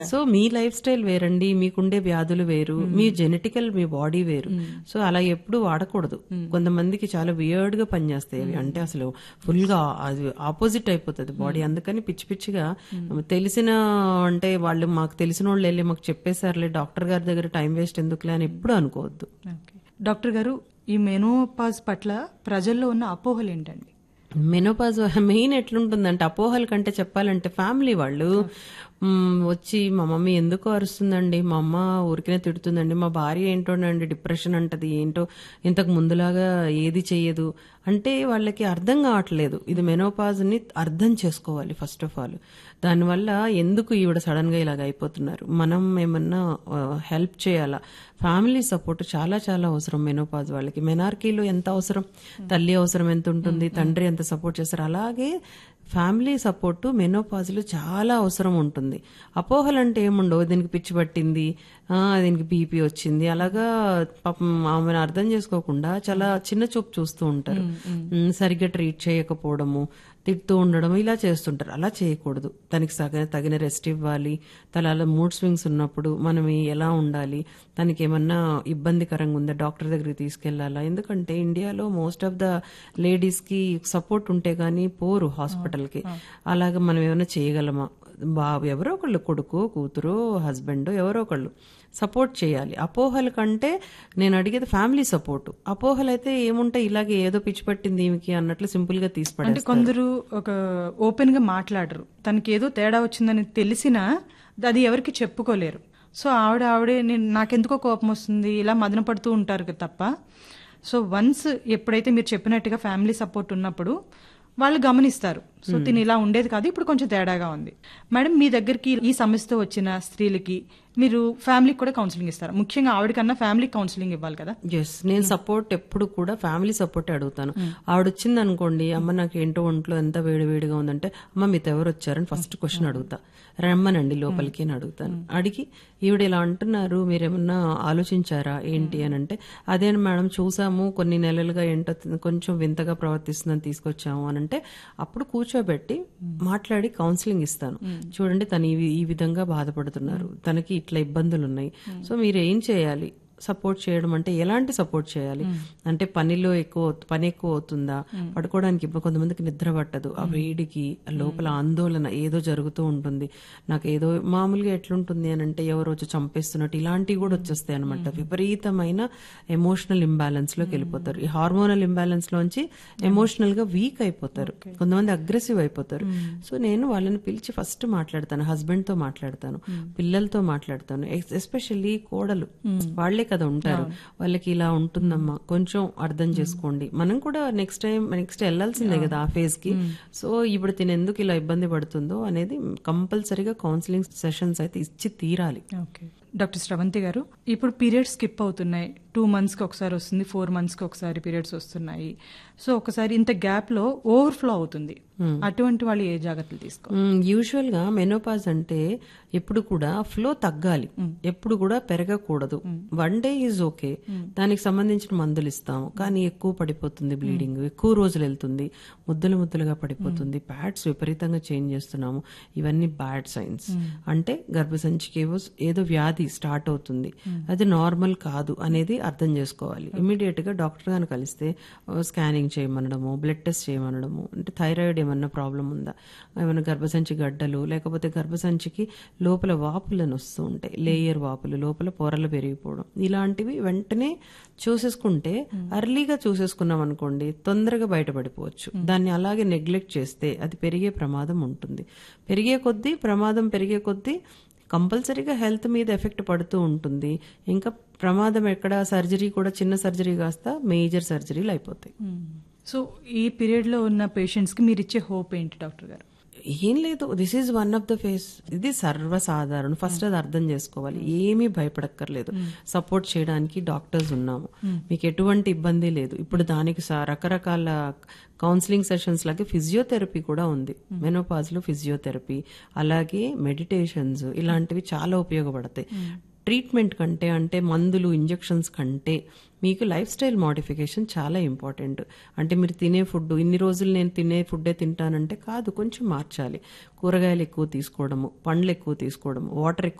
So మీ life style వేరండి మీకుండే వ్యాధులు వేరు మీ జెనెటికల్ మీ బాడీ వేరు సో అలా ఎప్పుడు వాడకూడదు కొంతమందికి చాలా వియర్డ్ గా పనిచేస్తాయి అవి అంటే అసలు ఫుల్ గా అది ఆపోజిట్ అయిపోతుంది బాడీ అందుకని పిచ్చి పిచ్చిగా తెలిసిన అంటే వాళ్ళు మాకు తెలిసిన వాళ్ళు వెళ్ళి మాకు చెప్పేశారులే డాక్టర్ గారి దగ్గర టైం వేస్ట్ ఎందుకులే అని ఎప్పుడు అనుకోవద్దు ఓకే. డాక్టర్ గారు ఈ మెనోపాజ్ పట్ల ప్రజల్లో ఉన్న అపోహలు ఏంటండి మెనోపాజ్ మెయిన్ ఎట్లుంటుందంటే అపోహల కంటే చెప్పాలంటే ఫ్యామిలీ వాళ్ళు మ్, వచ్చి మా మమ్మీ ఎందుకు అరుస్తుందండి మా అమ్మ ఊరికనే తిడుతుందండి మా భార్య ఏంటోనండి డిప్రెషన్ అంటది ఏంటో ఇంతకు ముందులాగా ఏది చెయ్యదు అంటే వాళ్ళకి అర్థం కావట్లేదు ఇది మెనోపాజ్ ని అర్థం చేసుకోవాలి ఫస్ట్ ఆఫ్ ఆల్ దానివల్ల ఎందుకు ఈవిడ సడన్ గా ఇలాగ అయిపోతున్నారు మనం ఏమన్నా హెల్ప్ చేయాలా ఫ్యామిలీ సపోర్ట్ చాలా చాలా అవసరం మెనోపాజ్ వాళ్ళకి మెనార్కీలో ఎంత అవసరం తల్లి అవసరం ఎంత ఉంటుంది తండ్రి ఎంత సపోర్ట్ చేస్తారు అలాగే ఫ్యామిలీ సపోర్ట్ మెనోపాజ్లో చాలా అవసరం ఉంటుంది అపోహలు అంటే ఏముండవు దీనికి పిచ్చి పట్టింది ఆ, దీనికి బీపీ వచ్చింది అలాగా పాపం ఆమెను అర్థం చేసుకోకుండా చాలా చిన్న చూపు చూస్తూ ఉంటారు ఉమ్, సరిగ్గా ట్రీట్ చేయకపోవడము తిడుతూ ఉండడం ఇలా చేస్తుంటారు అలా చేయకూడదు తనకి సగ తగిన రెస్ట్ ఇవ్వాలి తన అలా మూడ్ స్వింగ్స్ ఉన్నప్పుడు మనం ఎలా ఉండాలి తనకి ఏమన్నా ఇబ్బందికరంగా ఉందా డాక్టర్ దగ్గరికి తీసుకెళ్లాలా ఎందుకంటే ఇండియాలో మోస్ట్ ఆఫ్ ద లేడీస్ కి సపోర్ట్ ఉంటే గానీ పోరు హాస్పిటల్ కి అలాగా మనం ఏమైనా చేయగలమా బాబు ఎవరో ఒకళ్ళు కొడుకు కూతురు హస్బెండ్ ఎవరో ఒకళ్ళు సపోర్ట్ చేయాలి అపోహల కంటే నేను అడిగేది ఫ్యామిలీ సపోర్ట్ అపోహలు అయితే ఏముంటాయి ఇలాగే ఏదో పిచ్చి పట్టింది ఈమెకి అన్నట్లు సింపుల్ గా తీసి అంటే పడేస్తారు. కొందరు ఒక ఓపెన్ గా మాట్లాడరు తనకి ఏదో తేడా వచ్చిందని తెలిసినా అది ఎవరికి చెప్పుకోలేరు సో ఆవిడ ఆవిడే నేను నాకెందుకో కోపం వస్తుంది ఇలా మదన పడుతూ ఉంటారు కదా తప్ప సో వన్స్ ఎప్పుడైతే మీరు చెప్పినట్టుగా ఫ్యామిలీ సపోర్ట్ ఉన్నప్పుడు వాళ్ళు గమనిస్తారు సో తిని ఇలా ఉండేది కాదు ఇప్పుడు కొంచెం తేడాగా ఉంది మేడం మీ దగ్గరికి ఈ సమస్యతో వచ్చిన స్త్రీలకి మీరు ఫ్యామిలీకి కూడా కౌన్సిలింగ్ ఇస్తారు ముఖ్యంగా ఆవిడకన్నా ఫ్యామిలీ కౌన్సిలింగ్ ఇవ్వాలి కదా ఎస్ నేను సపోర్ట్ ఎప్పుడు కూడా ఫ్యామిలీ సపోర్ట్ అడుగుతాను ఆవిడ వచ్చింది అనుకోండి అమ్మ నాకు ఏంటో ఒంట్లో ఎంత వేడి వేడిగా ఉందంటే అమ్మ మీతో ఎవరు వచ్చారని ఫస్ట్ క్వశ్చన్ అడుగుతా రమ్మనండి లోపలికి అని అడుగుతాను అడిగి ఈవిడ ఇలా అంటున్నారు మీరేమన్నా ఆలోచించారా ఏంటి అని అంటే అదే మేడం చూసాము కొన్ని నెలలుగా ఏంటో కొంచెం వింతగా ప్రవర్తిస్తుందని తీసుకొచ్చాము అని అంటే అప్పుడు కూర్చోబెట్టి మాట్లాడి కౌన్సిలింగ్ ఇస్తాను చూడండి తను ఈ వి- ఈ విధంగా బాధపడుతున్నారు తనకి ఇట్లా ఇబ్బందులు ఉన్నాయి సో మీరు ఏం చేయాలి సపోర్ట్ చేయడం అంటే ఎలాంటి సపోర్ట్ చేయాలి అంటే పనిలో ఎక్కువ అవుతు- పని ఎక్కువ అవుతుందా పడుకోవడానికి ఇబ్బంది కొంతమందికి నిద్ర పట్టదు ఆ వేడికి ఆ లోపల ఆందోళన ఏదో జరుగుతూ ఉంటుంది నాకు ఏదో మామూలుగా ఎట్లుంటుంది అని అంటే ఎవరో వచ్చి చంపేస్తున్నట్టు ఇలాంటివి కూడా వచ్చేస్తాయి అనమాట విపరీతమైన ఎమోషనల్ ఇంబ్యాలెన్స్ లోకి వెళ్ళిపోతారు ఈ హార్మోనల్ ఇంబ్యాలెన్స్ లోంచి ఎమోషనల్ గా వీక్ అయిపోతారు కొంతమంది అగ్రెసివ్ అయిపోతారు సో నేను వాళ్ళని పిలిచి ఫస్ట్ మాట్లాడతాను హస్బెండ్ తో మాట్లాడతాను పిల్లలతో మాట్లాడతాను ఎస్పెషల్లీ కోడలు వాళ్లే కదా ఉంటారు వాళ్ళకి ఇలా ఉంటుందమ్మా కొంచెం అర్థం చేసుకోండి మనం కూడా నెక్స్ట్ టైం నెక్స్ట్ వెళ్ళాల్సిందే కదా ఆ ఫేజ్ కి సో ఇప్పుడు తిని ఎందుకు ఇలా ఇబ్బంది పడుతుందో అనేది కంపల్సరీగా కౌన్సిలింగ్ సెషన్స్ అయితే ఇచ్చి తీరాలి ఓకే డాక్టర్ శ్రవంతి గారు ఇప్పుడు పీరియడ్స్ స్కిప్ అవుతున్నాయి టూ మంత్స్ కి ఒకసారి వస్తుంది ఫోర్ మంత్స్ కి ఒకసారి పీరియడ్స్ వస్తున్నాయి సో ఒకసారి ఇంత గ్యాప్ లో ఓవర్ఫ్లో అవుతుంది అటువంటి వాళ్ళు ఏ జాగ్రత్తలు తీసుకో యూజువల్ గా మెనోపాజ్ అంటే ఎప్పుడు కూడా ఫ్లో తగ్గాలి ఎప్పుడు కూడా పెరగకూడదు వన్ డే ఈజ్ ఓకే దానికి సంబంధించిన మందులు ఇస్తాము కానీ ఎక్కువ పడిపోతుంది బ్లీడింగ్ ఎక్కువ రోజులు వెళ్తుంది ముద్దలు ముద్దలుగా పడిపోతుంది ప్యాడ్స్ విపరీతంగా చేంజ్ చేస్తున్నాము ఇవన్నీ బ్యాడ్ సైన్స్ అంటే గర్భసంచికి ఏవో ఏదో వ్యాధి స్టార్ట్ అవుతుంది అది నార్మల్ కాదు అనేది అర్థం చేసుకోవాలి ఇమీడియట్ గా డాక్టర్ గారిని కలిస్తే స్కానింగ్ చేయమనడము బ్లడ్ టెస్ట్ చేయమనడము అంటే థైరాయిడ్ ఏమన్నా ప్రాబ్లం ఉందా ఏమైనా గర్భసంచి గడ్డలు లేకపోతే గర్భసంచికి లోపల వాపులను వస్తూ ఉంటాయి లేయర్ వాపులు లోపల పొరలు పెరిగిపోవడం ఇలాంటివి వెంటనే చూసేసుకుంటే అర్లీగా చూసేసుకున్నాం అనుకోండి తొందరగా బయటపడిపోవచ్చు దాన్ని అలాగే నెగ్లెక్ట్ చేస్తే అది పెరిగే ప్రమాదం ఉంటుంది పెరిగే కొద్దీ ప్రమాదం పెరిగే కొద్దీ కంపల్సరీగా హెల్త్ మీద ఎఫెక్ట్ పడుతూ ఉంటుంది ఇంకా ప్రమాదం ఎక్కడ సర్జరీ కూడా చిన్న సర్జరీ కాస్త మేజర్ సర్జరీలు అయిపోతాయి సో ఈ పీరియడ్ లో ఉన్న పేషెంట్స్ కి మీరు ఇచ్చే హోప్ ఏంటి డాక్టర్ గారు ఏం లేదు this is one of the phase ఇది సర్వసాధారణం ఫస్ట్ అది అర్థం చేసుకోవాలి ఏమీ భయపడక్కర్లేదు సపోర్ట్ చేయడానికి డాక్టర్స్ ఉన్నాము మీకు ఎటువంటి ఇబ్బంది లేదు ఇప్పుడు దానికి స- రకరకాల కౌన్సిలింగ్ సెషన్స్ లాగే ఫిజియోథెరపీ కూడా ఉంది మెనోపాజ్ లో ఫిజియోథెరపీ అలాగే మెడిటేషన్స్ ఇలాంటివి చాలా ఉపయోగపడతాయి ట్రీట్మెంట్ కంటే అంటే మందులు ఇంజెక్షన్స్ కంటే మీకు లైఫ్ స్టైల్ మోడిఫికేషన్ చాలా ఇంపార్టెంట్ అంటే మీరు తినే ఫుడ్ ఇన్ని రోజులు నేను తినే ఫుడ్డే తింటానంటే కాదు కొంచెం మార్చాలి కూరగాయలు ఎక్కువ తీసుకోవడము పండ్లు ఎక్కువ తీసుకోవడము వాటర్ ఎక్కువ